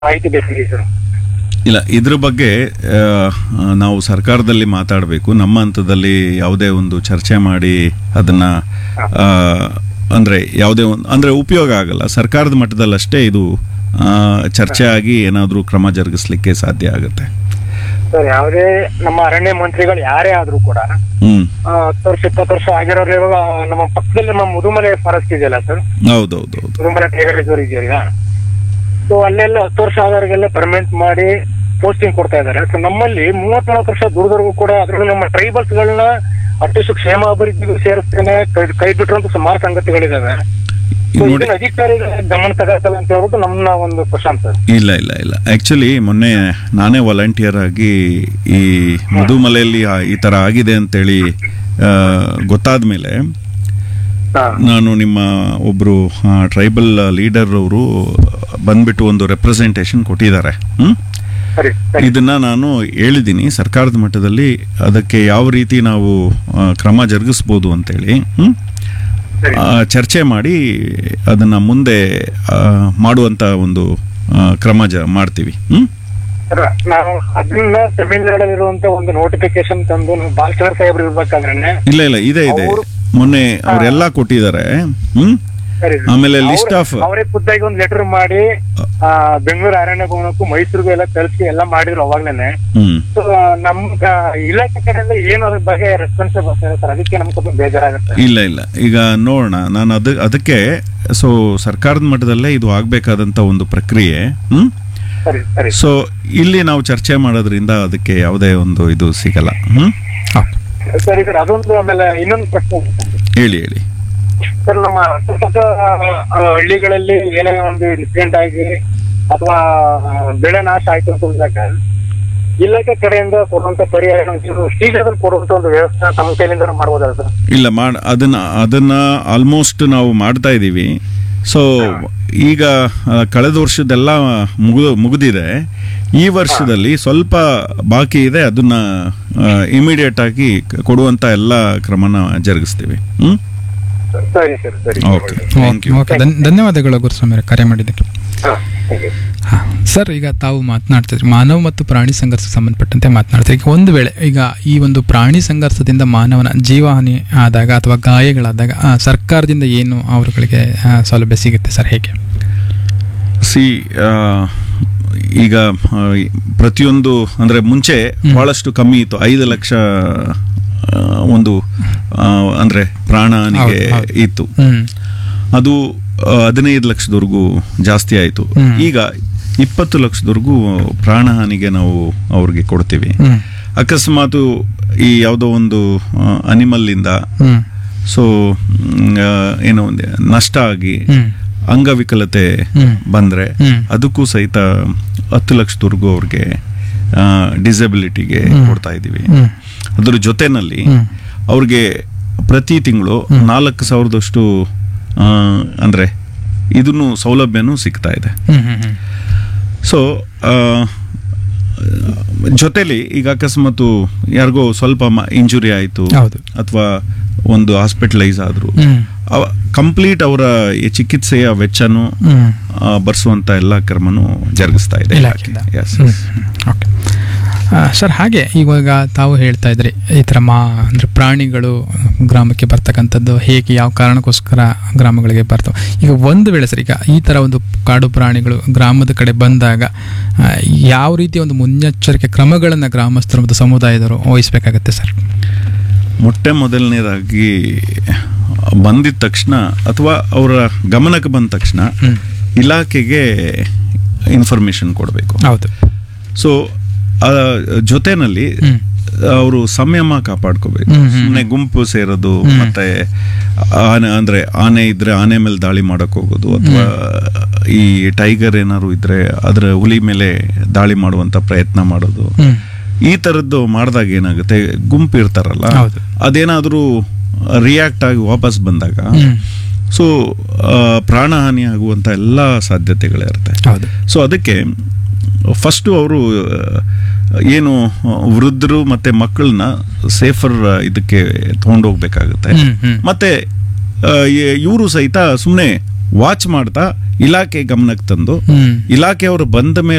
ಮಾಹಿತಿ ಬೇಕಾಗಿದೆ ಸರ್ ಇಲ್ಲ ಇದ್ರ ಬಗ್ಗೆ ಆ, ನಾವು ಸರ್ಕಾರದಲ್ಲಿ ಮಾತಾಡಬೇಕು ನಮ್ಮ ಹಂತದಲ್ಲಿ ಯಾವುದೇ ಒಂದು ಚರ್ಚೆ ಮಾಡಿ ಅದನ್ನ ಆ, ಅಂದ್ರೆ ಯಾವುದೇ ಒಂದು ಅಂದ್ರೆ ಉಪಯೋಗ ಆಗಲ್ಲ ಸರ್ಕಾರದ ಮಟ್ಟದಲ್ಲಷ್ಟೇ ಇದು ಆ, ಚರ್ಚೆ ಆಗಿ ಏನಾದರೂ ಕ್ರಮ ಜರುಗಿಸ್ಲಿಕ್ಕೆ ಸಾಧ್ಯ ಆಗುತ್ತೆ ಸರ್ ಯಾವುದೇ ನಮ್ಮ ಅರಣ್ಯ ಮಂತ್ರಿಗಳು ಯಾರೇ ಆದ್ರೂ ಕೂಡ ಹ್ಮ್ ಆ, ಹತ್ತು ವರ್ಷ ಇಪ್ಪತ್ತು ವರ್ಷ ಆಗಿರೋರು ಇವಾಗ ನಮ್ಮ ಪಕ್ಕದಲ್ಲಿ ನಮ್ಮ ಮುದುಮಲೆ ಫಾರೆಸ್ಟ್ ಇದೆಯಲ್ಲ ಸರ್ ಹೌದೌದೌದು ಮುದುಮಲೆ ಟೈಗರ್ ರಿಸರ್ವ್ ಇದೆಯಲ್ಲ ಸೊ ಅಲ್ಲೆಲ್ಲ ಹತ್ತು ವರ್ಷ ಆದವರಿಗೆಲ್ಲ ಪರ್ಮನೆಂಟ್ ಮಾಡಿ ಪೋಸ್ಟಿಂಗ್ ಕೊಡ್ತಾ ಇದ್ದಾರೆ ಸೊ ನಮ್ಮಲ್ಲಿ ಮೂವತ್ನಾಲ್ಕು ವರ್ಷ ದುಡಿದವ್ರಿಗೂ ಕೂಡ ಅದ್ರಲ್ಲೂ ನಮ್ಮ ಟ್ರೈಬಲ್ಸ್ ಗಳನ್ನ ಅಟ್ಟಿಷ್ಟು ಕ್ಷೇಮ ಅಭಿವೃದ್ಧಿಗೂ ಸೇರಿಸ್ತೇನೆ ಕೈ ಕೈ ಬಿಟ್ಟಿರುವಂತ ಸುಮಾರು ಸಂಗತಿಗಳಿದಾವೆ ಈಗ So ನೋಡಿ ಇದನ್ನ ಅಧಿಕಾರಿಗಳ ಗಮನ ತಗೋತಲ್ಲ ಅಂತ ಹೇಳ್ಬಿಟ್ಟು ನಮ್ಮ ಒಂದು ಪ್ರಶಾಂತ್ ಸರ್ ಇಲ್ಲ ಇಲ್ಲ ಇಲ್ಲ ಆಕ್ಚುಲಿ ಮೊನ್ನೆ ನಾನೇ ವಾಲಂಟಿಯರ್ ಆಗಿ ಈ ಮಧುಮಲೆಯಲ್ಲಿ ಆ- ಈ ತರ ಆಗಿದೆ ಅಂತೇಳಿ ಗೊತ್ತಾದ ಮೇಲೆ ಹಾ ನಾನು ನಿಮ್ಮ ಒಬ್ರು ಟ್ರೈಬಲ್ ಲೀಡರ್ ಅವರು ಬಂದ್ಬಿಟ್ಟು ಒಂದು ರೆಪ್ರೆಸೆಂಟೇಷನ್ ಕೊಟ್ಟಿದ್ದಾರೆ ಹ್ಮ್ ಸರಿ ಸರಿ ಇದನ್ನ ನಾನು ಹೇಳಿದ್ದೀನಿ ಸರ್ಕಾರದ ಮಟ್ಟದಲ್ಲಿ ಅದಕ್ಕೆ ಯಾವ ರೀತಿ ನಾವು ಆ, ಕ್ರಮ ಜರುಗಿಸ್ಬೋದು ಅಂತೇಳಿ ಹ್ಮ್ ಸರಿ ಆ, ಚರ್ಚೆ ಮಾಡಿ ಅದನ್ನ ಮುಂದೆ ಆ, ಮಾಡುವಂತ ಒಂದು ಆ, ಕ್ರಮ ಜ ಮಾಡ್ತೀವಿ ಹ್ಮ್ ಸರ್, ನಾವು ಅದನ್ನ ತಮಿಳ್ನಾಡಲ್ಲಿರುವಂತ ಒಂದು ನೋಟಿಫಿಕೇಶನ್ ತಂದು ನಾವು ಬಾಲಚಂದ್ರ ಸಾಹೇಬ್ರು ಇರ್ಬೇಕಾದ್ರೆ ಇಲ್ಲ ಇಲ್ಲ ಇದೆ ಇದೆ ಅವ್ರು- ಮೊನ್ನೆ ಅವರೆಲ್ಲ ಕೊಟ್ಟಿದ್ದಾರೆ ಹ್ಮ್ ಸರಿ ಆಮೇಲೆ ಲಿಸ್ಟ್ ಆಫ್ ಅವರೇ ಖುದ್ದಾಗಿ ಒಂದು ಲೆಟರ್ ಮಾಡಿ ಆ, ಬೆಂಗಳೂರು ಅರಣ್ಯ ಭವನಕ್ಕೂ ಮೈಸೂರಿಗೂ ಎಲ್ಲ ಕಳಿಸಿ ಎಲ್ಲ ಮಾಡಿದ್ರು ಅವಾಗ್ಲೇನೆ ಹ್ಮ್ ಸೊ ನಮ್ ಆ, ಇಲಾಖೆ ಕಡೆಯಿಂದ ಏನು ಅದ್ರ ಬಗ್ಗೆ ರೆಸ್ಪಾನ್ಸ್ ಬರ್ತಾರೆ ಸರ್ ಅದಕ್ಕೆ ನಮ್ಗೆ ಸ್ವಲ್ಪ ಬೇಜಾರಾಗುತ್ತೆ ಇಲ್ಲ ಇಲ್ಲ ಈಗ ನೋಡೋಣ ನಾನು ಅದು ಅದಕ್ಕೆ ಸೊ ಸರ್ಕಾರದ ಮಟ್ಟದಲ್ಲೇ ಇದು ಆಗ್ಬೇಕಾದಂತ ಒಂದು ಪ್ರಕ್ರಿಯೆ ಹ್ಮ್ ಸರಿ ಸರಿ ಸೊ ಇಲ್ಲಿ ನಾವು ಚರ್ಚೆ ಮಾಡೋದ್ರಿಂದ ಅದಕ್ಕೆ ಯಾವುದೇ ಒಂದು ಇದು ಸಿಗಲ್ಲ ಹ್ಮ್ ಓಕೆ ಸರಿ ಸರ್ ಅದೊಂದು ಆಮೇಲೆ ಇನ್ನೊಂದು ಪ್ರಶ್ನೆ ಇದೆ. ಹೇಳಿ ಹೇಳಿ ಸರ್ ನಮ್ಮ ಅಕ್ಕಪಕ್ಕ ಆ, ಹಳ್ಳಿಗಳಲ್ಲಿ ಏನೇ ಒಂದು ಇನ್ಸಿಡೆಂಟ್ ಆಗಿ ಅಥವಾ ಬೆಳೆ ನಾಶ ಆಯ್ತು ಅಂತ ಅಂದಾಗ ಇಲಾಖೆ ಕಡೆಯಿಂದ ಕೊಡುವಂತ ಪರಿಹಾರ ಒಂಚೂರು ಶೀಘ್ರದಲ್ಲಿ ಕೊಡುವಂತ ಒಂದು ವ್ಯವಸ್ಥೆ ತಮ್ಮ ಕೈಲಿಂದ ಮಾಡ್ಬೋದಲ್ಲ ಸರ್ ಇಲ್ಲ ಮಾಡ್ ಅದನ್ನ ಅದನ್ನ ಆಲ್ಮೋಸ್ಟ್ ನಾವು ಮಾಡ್ತಾ ಇದ್ದೀವಿ ಸೊ ಈಗ ಆ, ಕಳೆದ ವರ್ಷದೆಲ್ಲ ಮುಗಿದು ಮುಗಿದಿದೆ ಈ ವರ್ಷದಲ್ಲಿ ಸ್ವಲ್ಪ ಬಾಕಿ ಇದೆ ಅದನ್ನ ಇಮಿಡಿಯೇಟ್ ಆಗಿ ಕೊಡುವಂತ ಎಲ್ಲ ಕ್ರಮನ ಜರುಗಿಸ್ತೀವಿ ಹ್ಮ್ ಸರಿ ಸರ್ ಸರಿ ಓಕೆ ಥ್ಯಾಂಕ್ ಯು ಓಕೆ ಧನ್- ಧನ್ಯವಾದಗಳು ಗುರುಸ್ವಾಮಿ ಅವರೇ, ಕರೆ ಮಾಡಿದ್ದಕ್ಕೆ ಹಾ, thank you. ಹಾ. ಸರ್ ಈಗ ತಾವು ಮಾತನಾಡ್ತಿದ್ರಿ ಮಾನವ ಮತ್ತು ಪ್ರಾಣಿ ಸಂಘರ್ಷಕ್ಕೆ ಸಂಬಂಧಪಟ್ಟಂತೆ ಮಾತನಾಡ್ತೀರಿ ಈಗ ಒಂದು ವೇಳೆ ಈಗ ಈ ಒಂದು ಪ್ರಾಣಿ ಸಂಘರ್ಷದಿಂದ ಮಾನವನ ಜೀವಹಾನಿ ಆದಾಗ ಅಥವಾ ಗಾಯಗಳಾದಾಗ ಆ, ಸರ್ಕಾರದಿಂದ ಏನು ಅವರುಗಳಿಗೆ ಆ, ಸೌಲಭ್ಯ ಸಿಗುತ್ತೆ ಸರ್ ಹೇಗೆ ಸಿ ಈಗ ಆ, ಪ್ರತಿಯೊಂದು ಅಂದ್ರೆ ಮುಂಚೆ ಬಹಳಷ್ಟು ಕಮ್ಮಿ ಇತ್ತು ಐದು ಲಕ್ಷ ಆ, ಒಂದು ಆ, ಅಂದ್ರೆ ಪ್ರಾಣನಿಗೆ ಹೌದು, ಹೌದು. ಇತ್ತು ಹ್ಮ್ ಅದು ಆ, ಹದಿನೈದು ಲಕ್ಷದವರೆಗೂ ಜಾಸ್ತಿ ಆಯಿತು ಹ್ಮ್. ಈಗ ಇಪ್ಪತ್ತು ಲಕ್ಷದವರೆಗೂ ಪ್ರಾಣಹಾನಿಗೆ ನಾವು ಅವ್ರಿಗೆ ಕೊಡ್ತೀವಿ ಹ್ಮ್ ಅಕಸ್ಮಾತ್ ಈ ಯಾವುದೋ ಒಂದು ಅನಿಮಲ್ ಇಂದ ಹ್ಮ್ ಸೊ ಏನೋ ಒಂದು ನಷ್ಟ ಆಗಿ ಹ್ಮ್ ಅಂಗವಿಕಲತೆ ಹ್ಮ್. ಬಂದ್ರೆ ಹ್ಮ್. ಅದಕ್ಕೂ ಸಹಿತ ಹತ್ತು ಲಕ್ಷದವರೆಗೂ ಅವ್ರಿಗೆ ಡಿಸಬಿಲಿಟಿಗೆ ಹ್ಮ್. ಕೊಡ್ತಾ ಇದ್ದೀವಿ ಹ್ಮ್ ಅದ್ರ ಜೊತೆನಲ್ಲಿ ಹ್ಮ್. ಅವ್ರಿಗೆ ಪ್ರತಿ ತಿಂಗಳು ನಾಲ್ಕು ಸಾವಿರದಷ್ಟು ಆ, ಅಂದ್ರೆ ಇದನ್ನು ಸೌಲಭ್ಯನೂ ಸಿಗ್ತಾ ಇದೆ ಹ್ಮ್ ಹ್ಮ್ ಹ್ಮ್ ಸೊ ಜೊತೆಲಿ ಈಗ ಅಕಸ್ಮಾತ್ ಯಾರಿಗೋ ಸ್ವಲ್ಪ ಇಂಜುರಿ ಆಯಿತು ಹೌದು. ಅಥವಾ ಒಂದು ಹಾಸ್ಪಿಟಲೈಸ್ ಆದ್ರು ಹ್ಮ್ ಕಂಪ್ಲೀಟ್ ಅವರ ಈ ಚಿಕಿತ್ಸೆಯ ವೆಚ್ಚನೂ ಹ್ಮ್ ಆ, ಭರಿಸುವಂತ ಎಲ್ಲ ಕ್ರಮನೂ ಜರುಗಿಸ್ತಾ ಇದೆ ಇಲಾಖೆಯಿಂದ Yes, hmm, yes. Hmm, okay ಆ, ಸರ್ ಹಾಗೆ ಇವಾಗ ತಾವು ಹೇಳ್ತಾ ಇದ್ರಿ ಈ ಥರ ಮಾ ಅಂದರೆ ಪ್ರಾಣಿಗಳು ಗ್ರಾಮಕ್ಕೆ ಬರ್ತಕ್ಕಂಥದ್ದು ಹೇಗೆ ಯಾವ ಕಾರಣಕ್ಕೋಸ್ಕರ ಗ್ರಾಮಗಳಿಗೆ ಬರ್ತವೆ ಈಗ ಒಂದು ವೇಳೆ ಸರ್ ಈಗ ಈ ಥರ ಒಂದು ಕಾಡು ಪ್ರಾಣಿಗಳು ಗ್ರಾಮದ ಕಡೆ ಬಂದಾಗ ಆ, ಯಾವ ರೀತಿಯ ಒಂದು ಮುನ್ನೆಚ್ಚರಿಕೆ ಕ್ರಮಗಳನ್ನು ಗ್ರಾಮಸ್ಥರು ಮತ್ತು ಸಮುದಾಯದವರು ವಹಿಸಬೇಕಾಗತ್ತೆ ಸರ್ ಮೊಟ್ಟೆ ಮೊದಲನೇದಾಗಿ ಬಂದಿದ ತಕ್ಷಣ ಅಥವಾ ಅವರ ಗಮನಕ್ಕೆ ಬಂದ ತಕ್ಷಣ ಹ್ಮ್. ಇಲಾಖೆಗೆ ಇನ್ಫಾರ್ಮೇಶನ್ ಕೊಡಬೇಕು ಹೌದು ಸೊ ಜೊತೆನಲ್ಲಿ ಹ್ಮ್. ಅವರು ಸಂಯಮ ಕಾಪಾಡ್ಕೋಬೇಕು ಹ್ಮ್, ಹ್ಮ್. ಸುಮ್ಮನೆ ಗುಂಪು ಸೇರೋದು ಹ್ಮ್. ಮತ್ತೆ ಆನೆ ಅಂದ್ರೆ ಆನೆ ಇದ್ರೆ ಆನೆ ಮೇಲೆ ದಾಳಿ ಮಾಡಕ್ ಹೋಗೋದು ಅಥವಾ ಈ ಟೈಗರ್ ಏನಾದ್ರು ಇದ್ರೆ ಅದರ ಹುಲಿ ಮೇಲೆ ದಾಳಿ ಮಾಡುವಂತ ಪ್ರಯತ್ನ ಮಾಡೋದು ಹ್ಮ್ ಈ ತರದ್ದು ಮಾಡಿದಾಗ ಏನಾಗುತ್ತೆ ಗುಂಪು ಇರ್ತಾರಲ್ಲ ಹೌದು. ಅದೇನಾದ್ರೂ ರಿಯಾಕ್ಟ್ ಆಗಿ ವಾಪಸ್ ಬಂದಾಗ ಹ್ಮ್ ಸೊ ಪ್ರಾಣಹಾನಿ ಆಗುವಂತ ಎಲ್ಲ ಸಾಧ್ಯತೆಗಳಿರುತ್ತೆ ಹೌದು ಸೊ ಅದಕ್ಕೆ ಫಸ್ಟು ಅವರು ಏನು ವೃದ್ಧರು ಮತ್ತೆ ಮಕ್ಕಳನ್ನ ಸೇಫರ್ ಇದಕ್ಕೆ ತಗೊಂಡೋಗ್ಬೇಕಾಗುತ್ತೆ ಹ್ಮ್, ಹ್ಮ್. ಮತ್ತೆ ಇವರು ಸಹಿತ ಸುಮ್ಮನೆ ವಾಚ್ ಮಾಡ್ತಾ ಇಲಾಖೆ ಗಮನಕ್ಕೆ ತಂದು ಹ್ಮ್ ಇಲಾಖೆಯವರು ಬಂದ ಮೇಲೆ